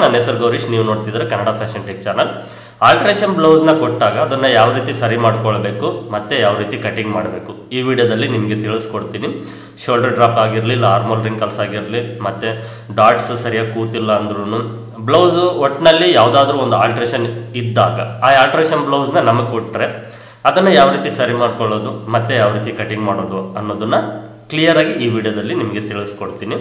ನನ್ನ ಹೆಸರು ಗೌರೀಶ್ ನೀವು ನೋಡ್ತಿದ್ರೆ Kannada fashion tech channel alteration ಬ್ಲೌಸ್ನ ಕೊಟ್ಟಾಗ ಅದನ್ನು ಯಾವ ರೀತಿ ಸರಿ ಮಾಡ್ಕೊಳ್ಬೇಕು ಮತ್ತು ಯಾವ ರೀತಿ ಕಟಿಂಗ್ ಮಾಡಬೇಕು ಈ ವಿಡಿಯೋದಲ್ಲಿ ನಿಮಗೆ ತಿಳಿಸ್ಕೊಡ್ತೀನಿ ಶೋಲ್ಡರ್ ಡ್ರಾಪ್ ಆಗಿರಲಿ ಇಲ್ಲ ಆರ್ಮೋಲ್ ರಿಂಕಲ್ಸ್ ಆಗಿರಲಿ ಮತ್ತು ಡಾಟ್ಸ್ ಸರಿಯಾಗಿ ಕೂತಿಲ್ಲ ಅಂದ್ರೂ ಬ್ಲೌಸು ಒಟ್ಟಿನಲ್ಲಿ ಯಾವುದಾದ್ರೂ ಒಂದು ಆಲ್ಟ್ರೇಷನ್ ಇದ್ದಾಗ ಆ ಆಲ್ಟ್ರೇಷನ್ ಬ್ಲೌಸ್ನ ನಮಗೆ ಕೊಟ್ಟರೆ ಅದನ್ನು ಯಾವ ರೀತಿ ಸರಿ ಮಾಡ್ಕೊಳ್ಳೋದು ಮತ್ತು ಯಾವ ರೀತಿ ಕಟಿಂಗ್ ಮಾಡೋದು ಅನ್ನೋದನ್ನು ಕ್ಲಿಯರಾಗಿ ಈ ವಿಡಿಯೋದಲ್ಲಿ ನಿಮಗೆ ತಿಳಿಸ್ಕೊಡ್ತೀನಿ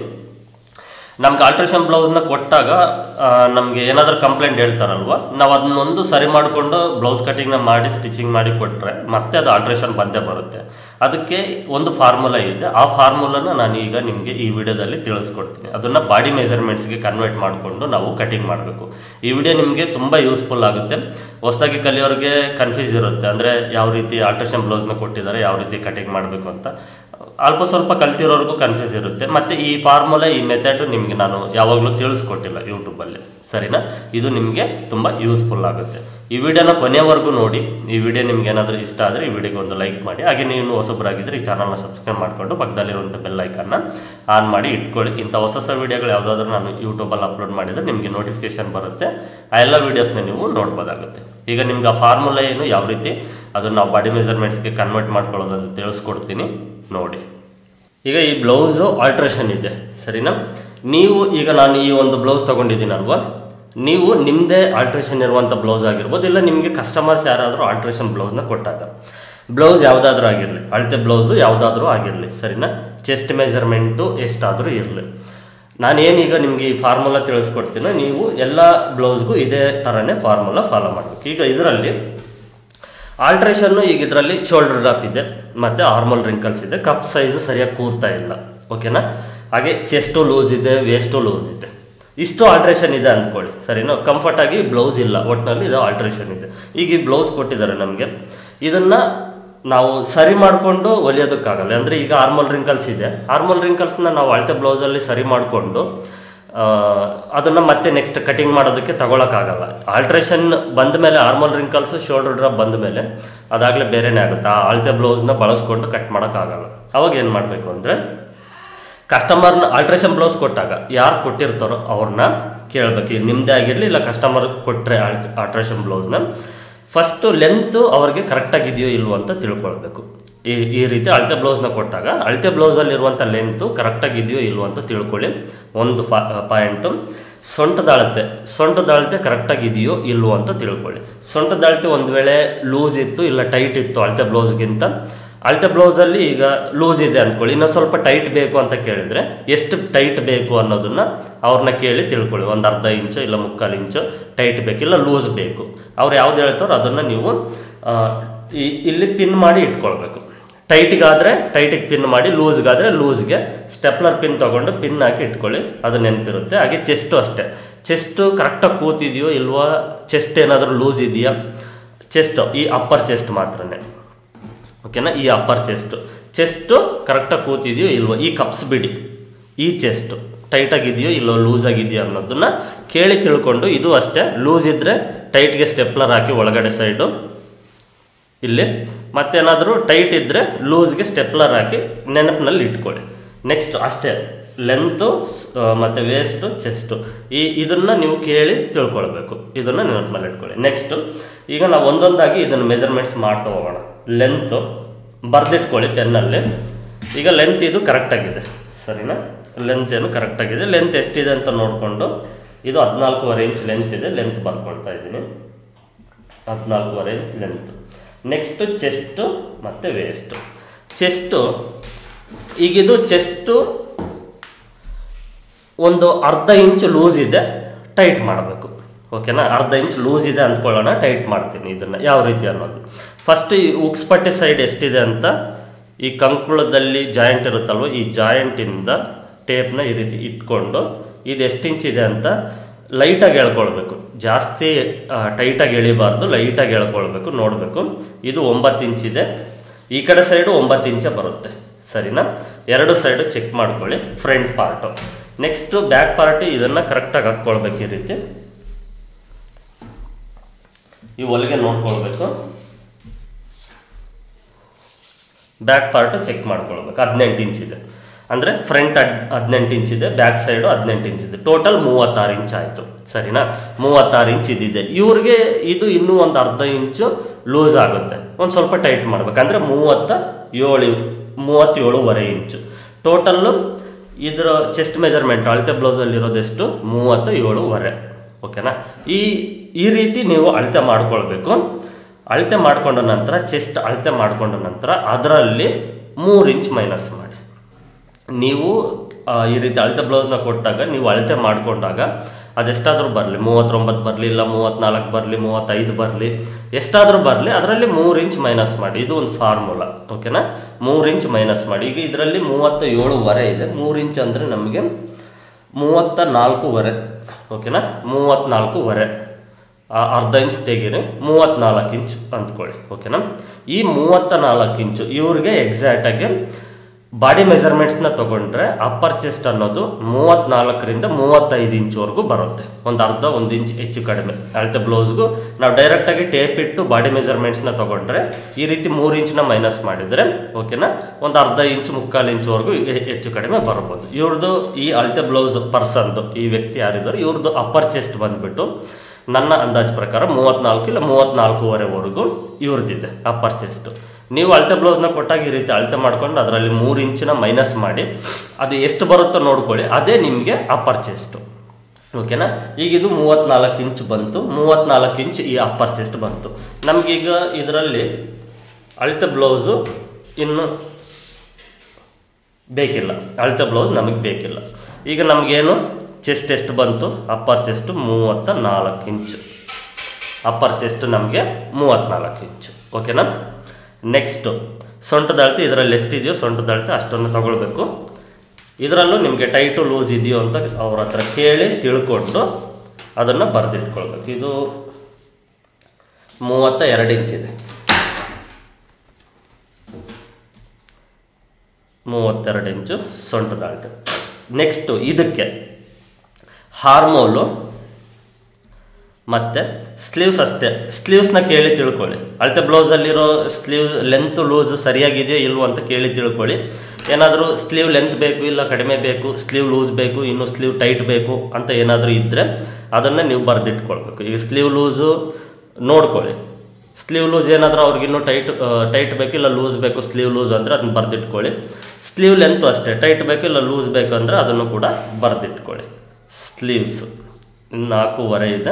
ನಮ್ಗೆ ಆಲ್ಟ್ರೇಷನ್ ಬ್ಲೌಸ್ನ ಕೊಟ್ಟಾಗ ನಮಗೆ ಏನಾದರೂ ಕಂಪ್ಲೇಂಟ್ ಹೇಳ್ತಾರಲ್ವ ನಾವು ಅದನ್ನೊಂದು ಸರಿ ಮಾಡಿಕೊಂಡು ಬ್ಲೌಸ್ ಕಟಿಂಗ್ನ ಮಾಡಿ ಸ್ಟಿಚಿಂಗ್ ಮಾಡಿ ಕೊಟ್ಟರೆ ಮತ್ತೆ ಅದು ಆಲ್ಟ್ರೇಷನ್ ಬಂದೇ ಬರುತ್ತೆ ಅದಕ್ಕೆ ಒಂದು ಫಾರ್ಮುಲಾ ಇದೆ ಆ ಫಾರ್ಮುಲಾನ ನಾನು ಈಗ ನಿಮಗೆ ಈ ವಿಡಿಯೋದಲ್ಲಿ ತಿಳಿಸ್ಕೊಡ್ತೀನಿ ಅದನ್ನು ಬಾಡಿ ಮೆಜರ್ಮೆಂಟ್ಸ್ಗೆ ಕನ್ವರ್ಟ್ ಮಾಡಿಕೊಂಡು ನಾವು ಕಟಿಂಗ್ ಮಾಡಬೇಕು ಈ ವಿಡಿಯೋ ನಿಮಗೆ ತುಂಬ ಯೂಸ್ಫುಲ್ ಆಗುತ್ತೆ ಹೊಸದಾಗಿ ಕಲಿಯೋರಿಗೆ ಕನ್ಫ್ಯೂಸ್ ಇರುತ್ತೆ ಅಂದರೆ ಯಾವ ರೀತಿ ಆಲ್ಟ್ರೇಷನ್ ಬ್ಲೌಸ್ನ ಕೊಟ್ಟಿದ್ದಾರೆ ಯಾವ ರೀತಿ ಕಟಿಂಗ್ ಮಾಡಬೇಕು ಅಂತ ಅಲ್ಪ ಸ್ವಲ್ಪ ಕಲ್ತಿರೋರ್ಗೂ ಕನ್ಫ್ಯೂಸ್ ಇರುತ್ತೆ ಮತ್ತು ಈ ಫಾರ್ಮುಲಾ ಈ ಮೆಥಡ್ ನಿಮಗೆ ನಾನು ಯಾವಾಗಲೂ ತಿಳಿಸ್ಕೊಟ್ಟಿಲ್ಲ ಯೂಟ್ಯೂಬಲ್ಲಿ ಸರಿನಾ ಇದು ನಿಮಗೆ ತುಂಬ ಯೂಸ್ಫುಲ್ ಆಗುತ್ತೆ ಈ ವಿಡಿಯೋನ ಕೊನೆಯವರೆಗೂ ನೋಡಿ ಈ ವಿಡಿಯೋ ನಿಮ್ಗೆ ಏನಾದರೂ ಇಷ್ಟ ಆದರೆ ಈ ವಿಡಿಯೋಗೆ ಒಂದು ಲೈಕ್ ಮಾಡಿ ಹಾಗೆ ನೀವು ಹೊಸಬರಾಗಿದ್ದರೆ ಈ ಚಾನಲ್ನ ಸಬ್ಸ್ಕ್ರೈಬ್ ಮಾಡಿಕೊಂಡು ಪಕ್ಕದಲ್ಲಿರುವಂಥ ಬೆಲ್ ಐಕನ್ನ ಆನ್ ಮಾಡಿ ಇಟ್ಕೊಳ್ಳಿ ಇಂಥ ಹೊಸ ಹೊಸ ವಿಡಿಯೋಗಳು ಯಾವುದಾದ್ರೂ ನಾನು ಯೂಟ್ಯೂಬಲ್ಲಿ ಅಪ್ಲೋಡ್ ಮಾಡಿದರೆ ನಿಮಗೆ ನೋಟಿಫಿಕೇಶನ್ ಬರುತ್ತೆ ಆ ಎಲ್ಲ ವೀಡಿಯೋಸ್ನ ನೀವು ನೋಡ್ಬೋದಾಗುತ್ತೆ ಈಗ ನಿಮ್ಗೆ ಆ ಫಾರ್ಮುಲಾ ಏನು ಯಾವ ರೀತಿ ಅದನ್ನು ನಾವು ಬಾಡಿ ಮೆಜರ್ಮೆಂಟ್ಸ್ಗೆ ಕನ್ವರ್ಟ್ ಮಾಡ್ಕೊಳ್ಳೋದು ಅಂತ ತಿಳಿಸ್ಕೊಡ್ತೀನಿ ನೋಡಿ ಈಗ ಈ ಬ್ಲೌಸು ಆಲ್ಟ್ರೇಷನ್ ಇದೆ ಸರಿನಾ ನೀವು ಈಗ ನಾನು ಈ ಒಂದು ಬ್ಲೌಸ್ ತೊಗೊಂಡಿದ್ದೀನಲ್ವ ನೀವು ನಿಮ್ಮದೇ ಆಲ್ಟ್ರೇಷನ್ ಇರುವಂಥ ಬ್ಲೌಸ್ ಆಗಿರ್ಬೋದು ಇಲ್ಲ ನಿಮಗೆ ಕಸ್ಟಮರ್ಸ್ ಯಾರಾದರೂ ಆಲ್ಟ್ರೇಷನ್ ಬ್ಲೌಸ್ನ ಕೊಟ್ಟಾಗ ಬ್ಲೌಸ್ ಯಾವುದಾದ್ರೂ ಆಗಿರಲಿ ಅಳತೆ ಬ್ಲೌಸು ಯಾವುದಾದ್ರೂ ಆಗಿರಲಿ ಸರಿನಾ ಚೆಸ್ಟ್ ಮೆಜರ್ಮೆಂಟು ಎಷ್ಟಾದರೂ ಇರಲಿ ನಾನೇನೀಗ ನಿಮಗೆ ಈ ಫಾರ್ಮುಲಾ ತಿಳಿಸ್ಕೊಡ್ತೀನೋ ನೀವು ಎಲ್ಲ ಬ್ಲೌಸ್ಗೂ ಇದೇ ಥರನೇ ಫಾರ್ಮುಲಾ ಫಾಲೋ ಮಾಡಬೇಕು ಈಗ ಇದರಲ್ಲಿ ಆಲ್ಟ್ರೇಷನ್ನು ಈಗ ಇದರಲ್ಲಿ ಶೋಲ್ಡರ್ ಡ್ರಾಪ್ ಇದೆ ಮತ್ತು ಆರ್ಮಲ್ ರಿಂಕಲ್ಸ್ ಇದೆ ಕಪ್ ಸೈಜು ಸರಿಯಾಗಿ ಕೂರ್ತಾ ಇಲ್ಲ ಓಕೆನಾ ಹಾಗೆ ಚೆಸ್ಟು ಲೂಸ್ ಇದೆ ವೇಸ್ಟು ಲೂಸ್ ಇದೆ ಇಷ್ಟು ಆಲ್ಟ್ರೇಷನ್ ಇದೆ ಅಂದ್ಕೊಳ್ಳಿ ಸರಿನಾ ಕಂಫರ್ಟಾಗಿ ಬ್ಲೌಸ್ ಇಲ್ಲ ಒಟ್ಟಿನಲ್ಲಿ ಇದು ಆಲ್ಟ್ರೇಷನ್ ಇದೆ ಈಗ ಈ ಬ್ಲೌಸ್ ಕೊಟ್ಟಿದ್ದಾರೆ ನಮಗೆ ಇದನ್ನು ನಾವು ಸರಿ ಮಾಡಿಕೊಂಡು ಹೊಲಿಯೋದಕ್ಕಾಗಲ್ಲ ಅಂದರೆ ಈಗ ಆರ್ಮಲ್ ರಿಂಕಲ್ಸ್ ಇದೆ ಆರ್ಮಲ್ ರಿಂಕಲ್ಸ್ನ ನಾವು ಅಳತೆ ಬ್ಲೌಸಲ್ಲಿ ಸರಿ ಮಾಡಿಕೊಂಡು ಅದನ್ನು ಮತ್ತೆ ನೆಕ್ಸ್ಟ್ ಕಟಿಂಗ್ ಮಾಡೋದಕ್ಕೆ ತಗೊಳಕ್ಕಾಗಲ್ಲ ಆಲ್ಟ್ರೇಷನ್ ಬಂದ ಮೇಲೆ ಆರ್ಮಲ್ ರಿಂಕಲ್ಸ್ ಶೋಲ್ಡರ್ ಡ್ರಾಪ್ ಬಂದ ಮೇಲೆ ಅದಾಗಲೇ ಬೇರೆನೇ ಆಗುತ್ತೆ ಆ ಅಳತೆ ಬ್ಲೌಸ್ನ ಬಳಸ್ಕೊಂಡು ಕಟ್ ಮಾಡೋಕ್ಕಾಗಲ್ಲ ಅವಾಗ ಏನು ಮಾಡಬೇಕು ಅಂದರೆ ಕಸ್ಟಮರ್ನ ಆಲ್ಟ್ರೇಷನ್ ಬ್ಲೌಸ್ ಕೊಟ್ಟಾಗ ಯಾರು ಕೊಟ್ಟಿರ್ತಾರೋ ಅವ್ರನ್ನ ಕೇಳಬೇಕು ಈಗ ನಿಮ್ಮದೇ ಆಗಿರಲಿ ಇಲ್ಲ ಕಸ್ಟಮರ್ ಕೊಟ್ಟರೆ ಆಲ್ಟ್ರೇಷನ್ ಬ್ಲೌಸ್ನ ಫಸ್ಟು ಲೆಂತು ಅವ್ರಿಗೆ ಕರೆಕ್ಟಾಗಿದೆಯೋ ಇಲ್ವೋ ಅಂತ ತಿಳ್ಕೊಳ್ಬೇಕು ಈ ಈ ರೀತಿ ಅಳತೆ ಬ್ಲೌಸ್ನ ಕೊಟ್ಟಾಗ ಅಳತೆ ಬ್ಲೌಸಲ್ಲಿರುವಂಥ ಲೆಂತು ಕರೆಕ್ಟಾಗಿದೆಯೋ ಇಲ್ವೋ ಅಂತ ತಿಳ್ಕೊಳ್ಳಿ ಒಂದು ಫಾ ಪಾಯಿಂಟು ಸೊಂಟದ ಅಳತೆ ಸೊಂಟದ ಅಳತೆ ಕರೆಕ್ಟಾಗಿದೆಯೋ ಇಲ್ವೋ ಅಂತ ತಿಳ್ಕೊಳ್ಳಿ ಸೊಂಟದ ಅಳತೆ ಒಂದು ವೇಳೆ ಲೂಸ್ ಇತ್ತು ಇಲ್ಲ ಟೈಟ್ ಇತ್ತು ಅಳತೆ ಬ್ಲೌಸ್ಗಿಂತ ಅಳತೆ ಬ್ಲೌಸಲ್ಲಿ ಈಗ ಲೂಸ್ ಇದೆ ಅಂದ್ಕೊಳ್ಳಿ ಇನ್ನೊಂದು ಸ್ವಲ್ಪ ಟೈಟ್ ಬೇಕು ಅಂತ ಕೇಳಿದರೆ ಎಷ್ಟು ಟೈಟ್ ಬೇಕು ಅನ್ನೋದನ್ನು ಅವ್ರನ್ನ ಕೇಳಿ ತಿಳ್ಕೊಳ್ಳಿ ಒಂದು ಅರ್ಧ ಇಂಚು ಇಲ್ಲ ಮುಕ್ಕಾಲು ಇಂಚು ಟೈಟ್ ಬೇಕು ಇಲ್ಲ ಲೂಸ್ ಬೇಕು ಅವ್ರು ಯಾವ್ದು ಹೇಳ್ತಾರೋ ಅದನ್ನು ನೀವು ಇಲ್ಲಿ ಪಿನ್ ಮಾಡಿ ಇಟ್ಕೊಳ್ಬೇಕು ಟೈಟ್ಗಾದರೆ ಟೈಟಿಗೆ ಪಿನ್ ಮಾಡಿ ಲೂಸ್ಗಾದರೆ ಲೂಸ್ಗೆ ಸ್ಟೆಪ್ಲರ್ ಪಿನ್ ತೊಗೊಂಡು ಪಿನ್ ಹಾಕಿ ಇಟ್ಕೊಳ್ಳಿ ಅದು ನೆನಪಿರುತ್ತೆ ಹಾಗೆ ಚೆಸ್ಟು ಅಷ್ಟೇ ಚೆಸ್ಟು ಕರೆಕ್ಟಾಗಿ ಕೂತಿದೆಯೋ ಇಲ್ವಾ ಚೆಸ್ಟ್ ಏನಾದರೂ ಲೂಸ್ ಇದೆಯಾ ಚೆಸ್ಟು ಈ ಅಪ್ಪರ್ ಚೆಸ್ಟ್ ಮಾತ್ರನೇ ಓಕೆನಾ ಈ ಅಪ್ಪರ್ ಚೆಸ್ಟು ಚೆಸ್ಟು ಕರೆಕ್ಟಾಗಿ ಕೂತಿದೆಯೋ ಇಲ್ವೋ ಈ ಕಪ್ಸ್ ಬಿಡಿ ಈ ಚೆಸ್ಟು ಟೈಟಾಗಿದೆಯೋ ಇಲ್ಲೋ ಲೂಸ್ ಆಗಿದೆಯೋ ಅನ್ನೋದನ್ನ ಕೇಳಿ ತಿಳ್ಕೊಂಡು ಇದು ಅಷ್ಟೇ ಲೂಸ್ ಇದ್ದರೆ ಟೈಟ್ಗೆ ಸ್ಟೆಪ್ಲರ್ ಹಾಕಿ ಒಳಗಡೆ ಸೈಡು ಇಲ್ಲಿ ಮತ್ತೇನಾದರೂ ಟೈಟ್ ಇದ್ದರೆ ಲೂಸ್ಗೆ ಸ್ಟೆಪ್ಲರ್ ಹಾಕಿ ನೆನಪಿನಲ್ಲಿ ಇಟ್ಕೊಳ್ಳಿ ನೆಕ್ಸ್ಟ್ ಅಷ್ಟೇ ಲೆಂತು ಮತ್ತು ವೇಸ್ಟು ಚೆಸ್ಟು ಈ ಇದನ್ನು ನೀವು ಕೇಳಿ ತಿಳ್ಕೊಳ್ಬೇಕು ಇದನ್ನು ನೆನಪಿನಲ್ಲಿ ಇಟ್ಕೊಳ್ಳಿ ನೆಕ್ಸ್ಟು ಈಗ ನಾವು ಒಂದೊಂದಾಗಿ ಇದನ್ನು ಮೆಜರ್ಮೆಂಟ್ಸ್ ಮಾಡ್ತಾ ಹೋಗೋಣ ಲೆಂತು ಬರೆದಿಟ್ಕೊಳ್ಳಿ ಪೆನ್ನಲ್ಲಿ ಈಗ ಲೆಂತ್ ಇದು ಕರೆಕ್ಟಾಗಿದೆ ಸರಿನಾ ಲೆಂತ್ ಏನು ಕರೆಕ್ಟಾಗಿದೆ ಲೆಂತ್ ಎಷ್ಟಿದೆ ಅಂತ ನೋಡಿಕೊಂಡು ಇದು ಹದಿನಾಲ್ಕೂವರೆ ಇಂಚ್ ಲೆಂತ್ ಇದೆ ಲೆಂತ್ ಬರ್ಕೊಳ್ತಾ ಇದ್ದೀನಿ ಹದಿನಾಲ್ಕೂವರೆ ಇಂಚ್ ಲೆಂತ್ ನೆಕ್ಸ್ಟು ಚೆಸ್ಟು ಮತ್ತು ವೇಸ್ಟು ಚೆಸ್ಟು ಈಗಿದು ಚೆಸ್ಟು ಒಂದು ಅರ್ಧ ಇಂಚ್ ಲೂಸ್ ಇದೆ ಟೈಟ್ ಮಾಡಬೇಕು ಓಕೆನಾ ಅರ್ಧ ಇಂಚ್ ಲೂಸ್ ಇದೆ ಅಂದ್ಕೊಳ್ಳೋಣ ಟೈಟ್ ಮಾಡ್ತೀನಿ ಇದನ್ನು ಯಾವ ರೀತಿ ಅನ್ನೋದು ಫಸ್ಟ್ ಈ ಉಕ್ಸ್ಪಟ್ಟೆ ಸೈಡ್ ಎಷ್ಟಿದೆ ಅಂತ ಈ ಕಂಕುಳದಲ್ಲಿ ಜಾಯಿಂಟ್ ಇರುತ್ತಲ್ವ ಈ ಜಾಯಿಂಟಿಂದ ಟೇಪ್ನ ಈ ರೀತಿ ಇಟ್ಕೊಂಡು ಇದು ಎಷ್ಟು ಇಂಚ್ ಇದೆ ಅಂತ ಲೈಟಾಗಿ ಎಳ್ಕೊಳ್ಬೇಕು ಜಾಸ್ತಿ ಟೈಟಾಗಿ ಎಳಿಬಾರ್ದು ಲೈಟಾಗಿ ಎಳ್ಕೊಳ್ಬೇಕು ನೋಡಬೇಕು ಇದು ಒಂಬತ್ತು ಇಂಚ್ ಇದೆ ಈ ಕಡೆ ಸೈಡು ಒಂಬತ್ತು ಇಂಚೆ ಬರುತ್ತೆ ಸರಿನಾ ಎರಡು ಸೈಡು ಚೆಕ್ ಮಾಡ್ಕೊಳ್ಳಿ front part next back part ಇದನ್ನು ಕರೆಕ್ಟಾಗಿ ಹಾಕ್ಕೊಳ್ಬೇಕು ಈ ರೀತಿ ಈ ಹೊಲಿಗೆ ನೋಡ್ಕೊಳ್ಬೇಕು ಬ್ಯಾಕ್ ಪಾರ್ಟು ಚೆಕ್ ಮಾಡ್ಕೊಳ್ಬೇಕು ಹದಿನೆಂಟು ಇಂಚ್ ಇದೆ ಅಂದರೆ ಫ್ರಂಟ್ ಹದ್ ಹದಿನೆಂಟು ಇಂಚ್ ಇದೆ ಬ್ಯಾಕ್ ಸೈಡು ಹದಿನೆಂಟು ಇಂಚ್ ಇದೆ ಟೋಟಲ್ ಮೂವತ್ತಾರು ಇಂಚ್ ಆಯಿತು ಸರಿನಾ ಮೂವತ್ತಾರು ಇಂಚ್ ಇದಿದೆ ಇವ್ರಿಗೆ ಇದು ಇನ್ನೂ ಒಂದು ಅರ್ಧ ಇಂಚು ಲೂಸ್ ಆಗುತ್ತೆ ಒಂದು ಸ್ವಲ್ಪ ಟೈಟ್ ಮಾಡ್ಬೇಕು ಅಂದರೆ ಮೂವತ್ತ ಏಳು ಮೂವತ್ತೇಳುವರೆ ಇಂಚು ಟೋಟಲ್ಲು ಇದರ ಚೆಸ್ಟ್ ಮೆಜರ್ಮೆಂಟ್ ಅಳತೆ ಬ್ಲೌಸಲ್ಲಿರೋದೆಷ್ಟು ಮೂವತ್ತ ಏಳುವರೆ ಓಕೆನಾ ಈ ಈ ರೀತಿ ನೀವು ಅಳತೆ ಮಾಡ್ಕೊಳ್ಬೇಕು ಅಳತೆ ಮಾಡಿಕೊಂಡ ನಂತರ ಚೆಸ್ಟ್ ಅಳತೆ ಮಾಡಿಕೊಂಡ ನಂತರ ಅದರಲ್ಲಿ ಮೂರು ಇಂಚ್ ಮೈನಸ್ ಮಾಡಿ ನೀವು ಆ, ಈ ರೀತಿ ಅಳತೆ ಬ್ಲೌಸ್ನ ಕೊಟ್ಟಾಗ ನೀವು ಅಳತೆ ಮಾಡಿಕೊಂಡಾಗ ಅದೆಷ್ಟಾದರೂ ಬರಲಿ ಮೂವತ್ತೊಂಬತ್ತು ಬರಲಿ ಇಲ್ಲ ಮೂವತ್ತ್ನಾಲ್ಕು ಬರಲಿ ಮೂವತ್ತೈದು ಬರಲಿ ಎಷ್ಟಾದರೂ ಬರಲಿ ಅದರಲ್ಲಿ ಮೂರು ಇಂಚ್ ಮೈನಸ್ ಮಾಡಿ ಇದು ಒಂದು ಫಾರ್ಮುಲಾ ಓಕೆನಾ ಮೂರು ಇಂಚ್ ಮೈನಸ್ ಮಾಡಿ ಈಗ ಇದರಲ್ಲಿ ಮೂವತ್ತ ಏಳುವರೆ ಇದೆ ಮೂರು ಇಂಚ್ ಅಂದರೆ ನಮಗೆ ಮೂವತ್ತ ನಾಲ್ಕೂವರೆ ಓಕೆನಾ ಮೂವತ್ತ್ನಾಲ್ಕೂವರೆ ಆ ಅರ್ಧ ಇಂಚ್ ತೆಗೀರಿ ಮೂವತ್ತ್ನಾಲ್ಕು ಇಂಚ್ ಅಂದ್ಕೊಳ್ಳಿ ಓಕೆನಾ ಈ ಮೂವತ್ತ ನಾಲ್ಕು ಇಂಚು ಇವ್ರಿಗೆ ಎಕ್ಸಾಕ್ಟಾಗಿ ಬಾಡಿ ಮೆಜರ್ಮೆಂಟ್ಸ್ನ ತೊಗೊಂಡ್ರೆ ಅಪ್ಪರ್ ಚೆಸ್ಟ್ ಅನ್ನೋದು ಮೂವತ್ತ್ನಾಲ್ಕರಿಂದ ಮೂವತ್ತೈದು ಇಂಚ್ವರೆಗೂ ಬರುತ್ತೆ ಒಂದು ಅರ್ಧ ಒಂದು ಇಂಚ್ ಹೆಚ್ಚು ಕಡಿಮೆ ಅಳತೆ ಬ್ಲೌಸ್ಗೂ ನಾವು ಡೈರೆಕ್ಟಾಗಿ ಟೇಪ್ ಇಟ್ಟು ಬಾಡಿ ಮೆಜರ್ಮೆಂಟ್ಸ್ನ ತೊಗೊಂಡ್ರೆ ಈ ರೀತಿ ಮೂರು ಇಂಚ್ನ ಮೈನಸ್ ಮಾಡಿದರೆ ಓಕೆನಾ ಒಂದು ಅರ್ಧ ಇಂಚ್ ಮುಕ್ಕಾಲು ಇಂಚ್ವರೆಗೂ ಹೆ- ಹೆಚ್ಚು ಕಡಿಮೆ ಬರ್ಬೋದು ಇವ್ರದ್ದು ಈ ಅಳತೆ ಬ್ಲೌಸ್ ಪರ್ಸನ್ದು ಈ ವ್ಯಕ್ತಿ ಯಾರಿದ್ದಾರೆ ಇವ್ರದ್ದು ಅಪ್ಪರ್ ಚೆಸ್ಟ್ ಬಂದುಬಿಟ್ಟು ನನ್ನ ಅಂದಾಜು ಪ್ರಕಾರ ಮೂವತ್ತ್ನಾಲ್ಕು ಇಲ್ಲ ಮೂವತ್ತ್ನಾಲ್ಕೂವರೆವರೆಗೂ ಇವ್ರದ್ದಿದೆ ಅಪ್ಪರ್ ಚೆಸ್ಟು ನೀವು ಅಳತೆ ಬ್ಲೌಸ್ನ ಕೊಟ್ಟಾಗ ಈ ರೀತಿ ಅಳತೆ ಮಾಡ್ಕೊಂಡು ಅದರಲ್ಲಿ ಮೂರು ಇಂಚಿನ ಮೈನಸ್ ಮಾಡಿ ಅದು ಎಷ್ಟು ಬರುತ್ತೋ ನೋಡ್ಕೊಳ್ಳಿ ಅದೇ ನಿಮಗೆ ಅಪ್ಪರ್ ಚೆಸ್ಟು ಓಕೆನಾ ಈಗ ಇದು ಮೂವತ್ತ್ನಾಲ್ಕು ಇಂಚ್ ಬಂತು ಮೂವತ್ತ್ನಾಲ್ಕು ಇಂಚ್ ಈ ಅಪ್ಪರ್ ಚೆಸ್ಟ್ ಬಂತು ನಮಗೀಗ ಇದರಲ್ಲಿ ಅಳತೆ ಬ್ಲೌಸು ಇನ್ನು ಬೇಕಿಲ್ಲ ಅಳತೆ ಬ್ಲೌಸ್ ನಮಗೆ ಬೇಕಿಲ್ಲ ಈಗ ನಮಗೇನು ಚೆಸ್ಟ್ ಎಷ್ಟು ಬಂತು ಅಪ್ಪರ್ ಚೆಸ್ಟ್ ಮೂವತ್ತ ನಾಲ್ಕು ಇಂಚು ಅಪ್ಪರ್ ಚೆಸ್ಟ್ ನಮಗೆ ಮೂವತ್ತ್ನಾಲ್ಕು ಇಂಚು ಓಕೆನಾ ನೆಕ್ಸ್ಟು ಸೊಂಟದ ಅಳತೆ ಇದರಲ್ಲಿ ಎಷ್ಟಿದೆಯೋ ಸೊಂಟದ ಅಳತೆ ಅಷ್ಟನ್ನು ತಗೊಳ್ಬೇಕು ಇದರಲ್ಲೂ ನಿಮಗೆ ಟೈಟು ಲೂಸ್ ಇದೆಯೋ ಅಂತ ಅವ್ರ ಹತ್ರ ಕೇಳಿ ತಿಳ್ಕೊಂಡು ಅದನ್ನು ಬರೆದಿಟ್ಕೊಳ್ಬೇಕು ಇದು ಮೂವತ್ತ ಎರಡು ಇಂಚಿದೆ ಮೂವತ್ತೆರಡು ಇಂಚು ಸೊಂಟದ ಅಳತೆ ನೆಕ್ಸ್ಟು ಇದಕ್ಕೆ ಹಾರ್ಮೋಲು ಮತ್ತು ಸ್ಲೀವ್ಸ್ ಅಷ್ಟೇ ಸ್ಲೀವ್ಸ್ನ ಕೇಳಿ ತಿಳ್ಕೊಳ್ಳಿ ಅಳತೆ ಬ್ಲೌಸಲ್ಲಿರೋ ಸ್ಲೀವ್ ಲೆಂತ್ ಲೂಸ್ ಸರಿಯಾಗಿದೆಯೋ ಇಲ್ವೋ ಅಂತ ಕೇಳಿ ತಿಳ್ಕೊಳ್ಳಿ ಏನಾದರೂ ಸ್ಲೀವ್ ಲೆಂತ್ ಬೇಕು ಇಲ್ಲ ಕಡಿಮೆ ಬೇಕು ಸ್ಲೀವ್ ಲೂಸ್ ಬೇಕು ಇನ್ನು ಸ್ಲೀವ್ ಟೈಟ್ ಬೇಕು ಅಂತ ಏನಾದರೂ ಇದ್ದರೆ ಅದನ್ನು ನೀವು ಬರೆದಿಟ್ಕೊಳ್ಬೇಕು ಈಗ ಸ್ಲೀವ್ ಲೂಸು ನೋಡ್ಕೊಳ್ಳಿ ಸ್ಲೀವ್ ಲೂಸ್ ಏನಾದರೂ ಅವ್ರಿಗಿನ್ನೂ ಟೈಟ್ ಟೈಟ್ ಬೇಕು ಇಲ್ಲ ಲೂಸ್ ಬೇಕು ಸ್ಲೀವ್ ಲೂಸ್ ಅಂದರೆ ಅದನ್ನ ಬರೆದಿಟ್ಕೊಳ್ಳಿ ಸ್ಲೀವ್ ಲೆಂತು ಅಷ್ಟೇ ಟೈಟ್ ಬೇಕು ಇಲ್ಲ ಲೂಸ್ ಬೇಕು ಅಂದರೆ ಅದನ್ನು ಕೂಡ ಬರೆದಿಟ್ಕೊಳ್ಳಿ ಸ್ಲೀವ್ಸು ನಾಲ್ಕೂವರೆ ಇದೆ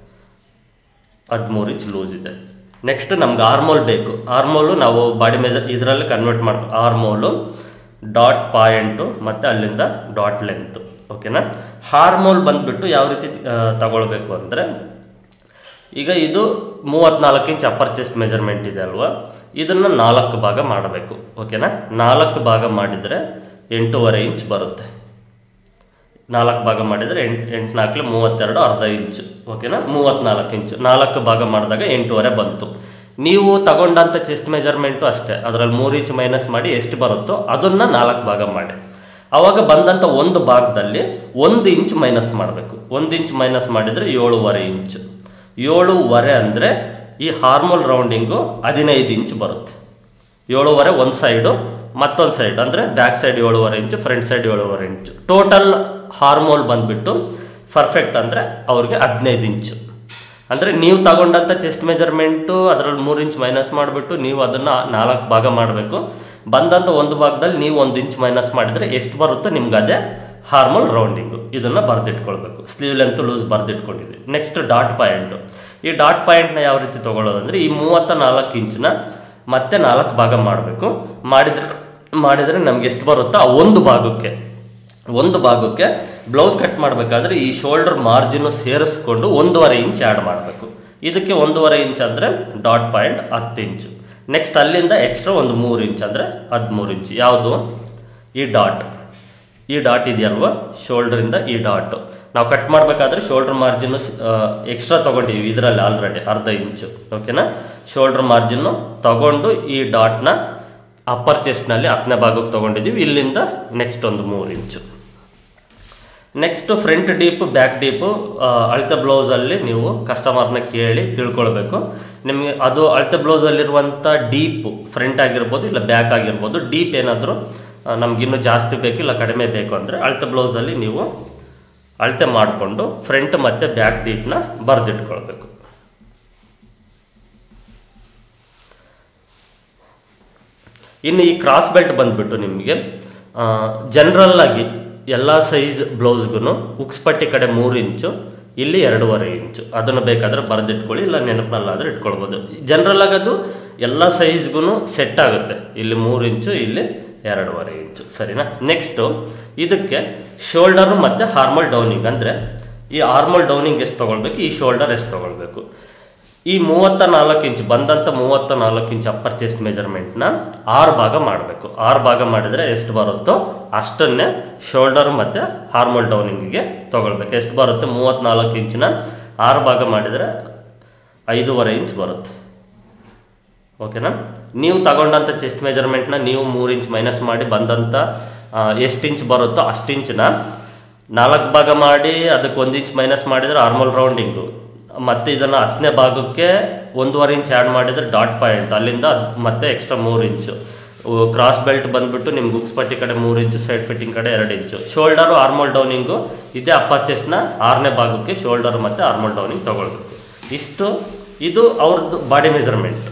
ಹದಿಮೂರು ಇಂಚ್ ಲೂಸ್ ಇದೆ ನೆಕ್ಸ್ಟ್ ನಮ್ಗೆ ಆರ್ಮೋಲ್ ಬೇಕು ಆರ್ಮೋಲು ನಾವು ಬಾಡಿ ಮೆಜರ್ ಇದರಲ್ಲಿ ಕನ್ವರ್ಟ್ ಮಾಡ್ಕೊ ಆರ್ಮೋಲು ಡಾಟ್ ಪಾಯಿಂಟು ಮತ್ತು ಅಲ್ಲಿಂದ ಡಾಟ್ ಲೆಂತು ಓಕೆನಾ ಹಾರ್ಮೋಲ್ ಬಂದುಬಿಟ್ಟು ಯಾವ ರೀತಿ ಆ, ತಗೊಳ್ಬೇಕು ಅಂದರೆ ಈಗ ಇದು ಮೂವತ್ತ್ನಾಲ್ಕು ಇಂಚ್ ಅಪ್ಪರ್ ಚೆಸ್ಟ್ ಮೆಜರ್ಮೆಂಟ್ ಇದೆ ಅಲ್ವಾ ಇದನ್ನು ನಾಲ್ಕು ಭಾಗ ಮಾಡಬೇಕು ಓಕೆನಾ ನಾಲ್ಕು ಭಾಗ ಮಾಡಿದರೆ ಎಂಟೂವರೆ ಇಂಚ್ ಬರುತ್ತೆ ನಾಲ್ಕು ಭಾಗ ಮಾಡಿದರೆ ಎಂಟು ಎಂಟು ನಾಲ್ಕು ಮೂವತ್ತೆರಡು ಅರ್ಧ ಇಂಚು ಓಕೆನಾ ಮೂವತ್ತ್ನಾಲ್ಕು ಇಂಚು ನಾಲ್ಕು ಭಾಗ ಮಾಡಿದಾಗ ಎಂಟೂವರೆ ಬಂತು ನೀವು ತಗೊಂಡಂಥ ಚೆಸ್ಟ್ ಮೆಜರ್ಮೆಂಟು ಅಷ್ಟೇ ಅದರಲ್ಲಿ ಮೂರು ಇಂಚ್ ಮೈನಸ್ ಮಾಡಿ ಎಷ್ಟು ಬರುತ್ತೋ ಅದನ್ನು ನಾಲ್ಕು ಭಾಗ ಮಾಡಿ ಆವಾಗ ಬಂದಂಥ ಒಂದು ಭಾಗದಲ್ಲಿ ಒಂದು ಇಂಚ್ ಮೈನಸ್ ಮಾಡಬೇಕು ಒಂದು ಇಂಚ್ ಮೈನಸ್ ಮಾಡಿದರೆ ಏಳುವರೆ ಇಂಚು ಏಳುವರೆ ಅಂದರೆ ಈ ಹಾರ್ಮೋಲ್ ರೌಂಡಿಂಗು ಹದಿನೈದು ಇಂಚ್ ಬರುತ್ತೆ ಏಳುವರೆ ಒಂದು ಸೈಡು ಮತ್ತೊಂದು ಸೈಡ್ ಅಂದರೆ ಬ್ಯಾಕ್ ಸೈಡ್ ಏಳುವರೆ ಇಂಚು ಫ್ರಂಟ್ ಸೈಡ್ ಏಳುವರೆ ಇಂಚು ಟೋಟಲ್ ಹಾರ್ಮೋಲ್ ಬಂದುಬಿಟ್ಟು ಪರ್ಫೆಕ್ಟ್ ಅಂದರೆ ಅವ್ರಿಗೆ ಹದಿನೈದು ಇಂಚು ಅಂದರೆ ನೀವು ತಗೊಂಡಂಥ ಚೆಸ್ಟ್ ಮೆಜರ್ಮೆಂಟು ಅದರಲ್ಲಿ ಮೂರು ಇಂಚ್ ಮೈನಸ್ ಮಾಡಿಬಿಟ್ಟು ನೀವು ಅದನ್ನು ನಾಲ್ಕು ಭಾಗ ಮಾಡಬೇಕು ಬಂದಂಥ ಒಂದು ಭಾಗದಲ್ಲಿ ನೀವು ಒಂದು ಇಂಚ್ ಮೈನಸ್ ಮಾಡಿದರೆ ಎಷ್ಟು ಬರುತ್ತೋ ನಿಮ್ಗೆ ಅದೇ ಹಾರ್ಮೋಲ್ ರೌಂಡಿಂಗು ಇದನ್ನು ಬರೆದಿಟ್ಕೊಳ್ಬೇಕು ಸ್ಲೀವ್ ಲೆಂತ್ ಲೂಸ್ ಬರೆದಿಟ್ಕೊಂಡಿದ್ವಿ ನೆಕ್ಸ್ಟ್ ಡಾಟ್ ಪಾಯಿಂಟು ಈ ಡಾಟ್ ಪಾಯಿಂಟ್ನ ಯಾವ ರೀತಿ ತೊಗೊಳ್ಳೋದಂದರೆ ಈ ಮೂವತ್ತ ನಾಲ್ಕು ಇಂಚನ್ನ ಮತ್ತೆ ನಾಲ್ಕು ಭಾಗ ಮಾಡಬೇಕು ಮಾಡಿದರೆ ಮಾಡಿದರೆ ನಮ್ಗೆ ಎಷ್ಟು ಬರುತ್ತೋ ಆ ಒಂದು ಭಾಗಕ್ಕೆ ಒಂದು ಭಾಗಕ್ಕೆ ಬ್ಲೌಸ್ ಕಟ್ ಮಾಡಬೇಕಾದ್ರೆ ಈ ಶೋಲ್ಡರ್ ಮಾರ್ಜಿನ್ನು ಸೇರಿಸ್ಕೊಂಡು ಒಂದೂವರೆ ಇಂಚ್ ಆ್ಯಡ್ ಮಾಡಬೇಕು ಇದಕ್ಕೆ ಒಂದೂವರೆ ಇಂಚ್ ಅಂದರೆ ಡಾಟ್ ಪಾಯಿಂಟ್ ಹತ್ತು ಇಂಚು ನೆಕ್ಸ್ಟ್ ಅಲ್ಲಿಂದ ಎಕ್ಸ್ಟ್ರಾ ಒಂದು ಮೂರು ಇಂಚ್ ಅಂದರೆ ಹದಿಮೂರು ಇಂಚ್ ಯಾವುದು ಈ ಡಾಟ್ ಈ ಡಾಟ್ ಇದೆಯಲ್ವ ಶೋಲ್ಡ್ರಿಂದ ಈ ಡಾಟು ನಾವು ಕಟ್ ಮಾಡಬೇಕಾದ್ರೆ ಶೋಲ್ಡರ್ ಮಾರ್ಜಿನ್ನು ಎಕ್ಸ್ಟ್ರಾ ತೊಗೊಂಡಿದ್ದೀವಿ ಇದರಲ್ಲಿ ಆಲ್ರೆಡಿ ಅರ್ಧ ಇಂಚು ಓಕೆನಾ ಶೋಲ್ಡರ್ ಮಾರ್ಜಿನ್ನು ತಗೊಂಡು ಈ ಡಾಟ್ನ ಅಪ್ಪರ್ ಚೆಸ್ಟ್ನಲ್ಲಿ ಹತ್ತನೇ ಭಾಗಕ್ಕೆ ತೊಗೊಂಡಿದ್ದೀವಿ ಇಲ್ಲಿಂದ ನೆಕ್ಸ್ಟ್ ಒಂದು ಮೂರು inch next front deep back deep ಅಳತೆ ಬ್ಲೌಸಲ್ಲಿ ನೀವು ಕಸ್ಟಮರ್ನ ಕೇಳಿ ತಿಳ್ಕೊಳ್ಬೇಕು ನಿಮಗೆ ಅದು ಅಳತೆ ಬ್ಲೌಸಲ್ಲಿರುವಂಥ ಡೀಪು ಫ್ರಂಟ್ ಆಗಿರ್ಬೋದು ಇಲ್ಲ ಬ್ಯಾಕ್ ಆಗಿರ್ಬೋದು ಡೀಪ್ ಏನಾದರೂ ನಮಗಿನ್ನೂ ಜಾಸ್ತಿ ಬೇಕು ಇಲ್ಲ ಕಡಿಮೆ ಬೇಕು ಅಂದರೆ ಅಳತೆ ಬ್ಲೌಸಲ್ಲಿ ನೀವು ಅಳತೆ ಮಾಡಿಕೊಂಡು ಫ್ರಂಟ್ ಮತ್ತು ಬ್ಯಾಕ್ ಡೀಪ್ನ ಬರೆದಿಟ್ಕೊಳ್ಬೇಕು ಇನ್ನು ಈ ಕ್ರಾಸ್ ಬೆಲ್ಟ್ ಬಂದ್ಬಿಟ್ಟು ನಿಮಗೆ ಜನರಲ್ ಆಗಿ ಎಲ್ಲ ಸೈಜ್ ಬ್ಲೌಸ್ಗೂ ಉಕ್ಸ್ಪಟ್ಟಿ ಕಡೆ ಮೂರು ಇಂಚು ಇಲ್ಲಿ ಎರಡೂವರೆ ಇಂಚು ಅದನ್ನು ಬೇಕಾದರೆ ಬರೆದಿಟ್ಕೊಳ್ಳಿ ಇಲ್ಲ ನೆನಪಿನಲ್ಲಾದರೆ ಇಟ್ಕೊಳ್ಬೋದು ಜನರಲ್ ಆಗಿ ಅದು ಎಲ್ಲ ಸೈಜ್ಗೂ ಸೆಟ್ ಆಗುತ್ತೆ ಇಲ್ಲಿ ಮೂರು ಇಂಚು ಇಲ್ಲಿ ಎರಡೂವರೆ ಇಂಚು ಸರಿನಾ ನೆಕ್ಸ್ಟು ಇದಕ್ಕೆ ಶೋಲ್ಡರು ಮತ್ತು ಹಾರ್ಮಲ್ ಡೌನಿಂಗ್ ಅಂದರೆ ಈ ಹಾರ್ಮಲ್ ಡೌನಿಂಗ್ ಎಷ್ಟು ತೊಗೊಳ್ಬೇಕು ಈ ಶೋಲ್ಡರ್ ಎಷ್ಟು ತೊಗೊಳ್ಬೇಕು ಈ ಮೂವತ್ತ ನಾಲ್ಕು ಇಂಚ್ ಬಂದಂಥ ಮೂವತ್ತ ನಾಲ್ಕು ಇಂಚ್ ಅಪ್ಪರ್ ಚೆಸ್ಟ್ ಮೆಜರ್ಮೆಂಟ್ನ ಆರು ಭಾಗ ಮಾಡಬೇಕು ಆರು ಭಾಗ ಮಾಡಿದರೆ ಎಷ್ಟು ಬರುತ್ತೋ ಅಷ್ಟನ್ನೇ ಶೋಲ್ಡರ್ ಮತ್ತು ಹಾರ್ಮೋಲ್ ಡೌನಿಂಗಿಗೆ ತೊಗೊಳ್ಬೇಕು ಎಷ್ಟು ಬರುತ್ತೆ ಮೂವತ್ತ್ನಾಲ್ಕು ಇಂಚಿನ ಆರು ಭಾಗ ಮಾಡಿದರೆ ಐದೂವರೆ ಇಂಚ್ ಬರುತ್ತೆ ಓಕೆನಾ ನೀವು ತಗೊಂಡಂಥ ಚೆಸ್ಟ್ ಮೆಜರ್ಮೆಂಟ್ನ ನೀವು ಮೂರು ಇಂಚ್ ಮೈನಸ್ ಮಾಡಿ ಬಂದಂಥ ಎಷ್ಟು ಇಂಚ್ ಬರುತ್ತೋ ಅಷ್ಟು ಇಂಚನ್ನ ನಾಲ್ಕು ಭಾಗ ಮಾಡಿ ಅದಕ್ಕೆ ಒಂದು ಇಂಚ್ ಮೈನಸ್ ಮಾಡಿದರೆ ಆರ್ಮಲ್ ರೌಂಡಿಂಗು ಮತ್ತು ಇದನ್ನು ಹತ್ತನೇ ಭಾಗಕ್ಕೆ ಒಂದೂವರೆ ಇಂಚ್ ಆ್ಯಡ್ ಮಾಡಿದರೆ ಡಾಟ್ ಪಾಯಿಂಟ್ ಅಲ್ಲಿಂದ ಅದ್ ಮತ್ತೆ ಎಕ್ಸ್ಟ್ರಾ ಮೂರು ಇಂಚು ಕ್ರಾಸ್ ಬೆಲ್ಟ್ ಬಂದುಬಿಟ್ಟು ನಿಮ್ಗೆ ಉಕ್ಸ್ ಪಟ್ಟಿ ಕಡೆ ಮೂರು ಇಂಚು ಸೈಡ್ ಫಿಟ್ಟಿಂಗ್ ಕಡೆ ಎರಡು ಇಂಚು ಶೋಲ್ಡರು ಆರ್ಮೋಲ್ ಡೌನಿಂಗು ಇದೇ ಅಪ್ಪರ್ ಚೆಸ್ಟ್ನ ಆರನೇ ಭಾಗಕ್ಕೆ ಶೋಲ್ಡರ್ ಮತ್ತು ಆರ್ಮೋಲ್ ಡೌನಿಂಗ್ ತೊಗೊಳ್ಬೇಕು ಇಷ್ಟು ಇದು ಅವ್ರದ್ದು ಬಾಡಿ ಮೆಜರ್ಮೆಂಟ್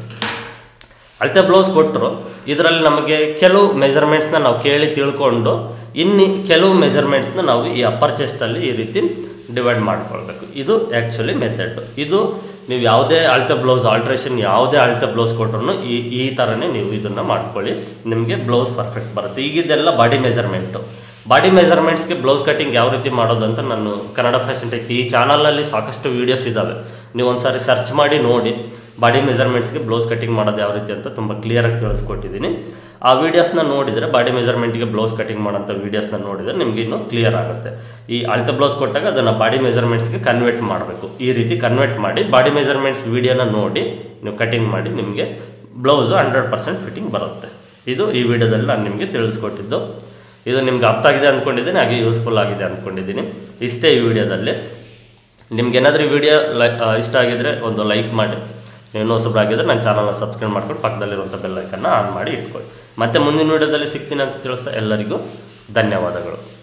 ಅಳತೆ ಬ್ಲೌಸ್ ಕೊಟ್ಟರು ಇದರಲ್ಲಿ ನಮಗೆ ಕೆಲವು ಮೆಜರ್ಮೆಂಟ್ಸ್ನ ನಾವು ಕೇಳಿ ತಿಳ್ಕೊಂಡು ಇನ್ನು ಕೆಲವು ಮೆಜರ್ಮೆಂಟ್ಸ್ನ ನಾವು ಈ ಅಪ್ಪರ್ ಚೆಸ್ಟಲ್ಲಿ ಈ ರೀತಿ ಡಿವೈಡ್ ಮಾಡ್ಕೊಳ್ಬೇಕು ಇದು ಆ್ಯಕ್ಚುಲಿ ಮೆಥಡ್ ಇದು ನೀವು ಯಾವುದೇ ಅಳತೆ ಬ್ಲೌಸ್ ಆಲ್ಟ್ರೇಷನ್ ಯಾವುದೇ ಅಳತೆ ಬ್ಲೌಸ್ ಕೊಟ್ರು ಈ ಈ ಥರನೇ ನೀವು ಇದನ್ನು ಮಾಡ್ಕೊಳ್ಳಿ ನಿಮಗೆ ಬ್ಲೌಸ್ ಪರ್ಫೆಕ್ಟ್ ಬರುತ್ತೆ ಈಗ ಇದೆಲ್ಲ ಬಾಡಿ ಮೆಜರ್ಮೆಂಟು ಬಾಡಿ ಮೆಜರ್ಮೆಂಟ್ಸ್ಗೆ ಬ್ಲೌಸ್ ಕಟಿಂಗ್ ಯಾವ ರೀತಿ ಮಾಡೋದು ಅಂತ ನಾನು ಕನ್ನಡ ಫ್ಯಾಷನ್ ಟೆಕ್ ಈ ಚಾನಲಲ್ಲಿ ಸಾಕಷ್ಟು ವೀಡಿಯೋಸ್ ಇದ್ದಾವೆ ನೀವು ಒಂದ್ಸಾರಿ ಸರ್ಚ್ ಮಾಡಿ ನೋಡಿ ಬಾಡಿ ಮೆಜರ್ಮೆಂಟ್ಸ್ಗೆ ಬ್ಲೌಸ್ ಕಟಿಂಗ್ ಮಾಡೋದು ಯಾವ ರೀತಿ ಅಂತ ತುಂಬ ಕ್ಲಿಯರಾಗಿ ತಿಳಿಸ್ಕೊಟ್ಟಿದ್ದೀನಿ ಆ ವೀಡಿಯೋಸ್ನ ನೋಡಿದರೆ ಬಾಡಿ ಮೆಜರ್ಮೆಂಟ್ಗೆ ಬ್ಲೌಸ್ ಕಟಿಂಗ್ ಮಾಡೋಂಥ ವೀಡಿಯೋಸ್ನ ನೋಡಿದರೆ ನಿಮಗೆ ಇನ್ನೂ ಕ್ಲಿಯರ್ ಆಗುತ್ತೆ ಈ ಅಳತೆ ಬ್ಲೌಸ್ ಕೊಟ್ಟಾಗ ಅದನ್ನು ಬಾಡಿ ಮೆಜರ್ಮೆಂಟ್ಸ್ಗೆ ಕನ್ವರ್ಟ್ ಮಾಡಬೇಕು ಈ ರೀತಿ ಕನ್ವರ್ಟ್ ಮಾಡಿ ಬಾಡಿ ಮೆಜರ್ಮೆಂಟ್ಸ್ ವೀಡಿಯೋನ ನೋಡಿ ನೀವು ಕಟಿಂಗ್ ಮಾಡಿ ನಿಮಗೆ ಬ್ಲೌಸು ಹಂಡ್ರೆಡ್ ಪರ್ಸೆಂಟ್ ಫಿಟ್ಟಿಂಗ್ ಬರುತ್ತೆ ಇದು ಈ ವಿಡಿಯೋದಲ್ಲಿ ನಾನು ನಿಮಗೆ ತಿಳಿಸ್ಕೊಟ್ಟಿದ್ದು ಇದು ನಿಮ್ಗೆ ಅರ್ಥ ಆಗಿದೆ ಅಂದ್ಕೊಂಡಿದ್ದೀನಿ ಹಾಗೆ ಯೂಸ್ಫುಲ್ ಆಗಿದೆ ಅಂದ್ಕೊಂಡಿದ್ದೀನಿ ಇಷ್ಟೇ ಈ ವಿಡಿಯೋದಲ್ಲಿ ನಿಮ್ಗೆ ಏನಾದರೂ ಈ ವಿಡಿಯೋ ಲೈ ಇಷ್ಟ ಆಗಿದ್ರೆ ಒಂದು ಲೈಕ್ ಮಾಡಿ ನೀವು ಇನ್ನೂ ಹೊಸಬ್ರಾಗಿದ್ದರೆ ನನ್ನ ಚಾನಲ್ನ ಸಬ್ಸ್ಕ್ರೈಬ್ ಮಾಡ್ಕೊಂಡು ಪಕ್ಕದಲ್ಲಿರುವಂಥ ಬೆಲ್ಲೈಕನ್ನ ಆನ್ ಮಾಡಿ ಇಟ್ಕೊಳ್ಳಿ ಮತ್ತೆ ಮುಂದಿನ ವಿಡಿಯೋದಲ್ಲಿ ಸಿಗ್ತೀನಿ ಅಂತ ತಿಳಿಸ ಎಲ್ಲರಿಗೂ ಧನ್ಯವಾದಗಳು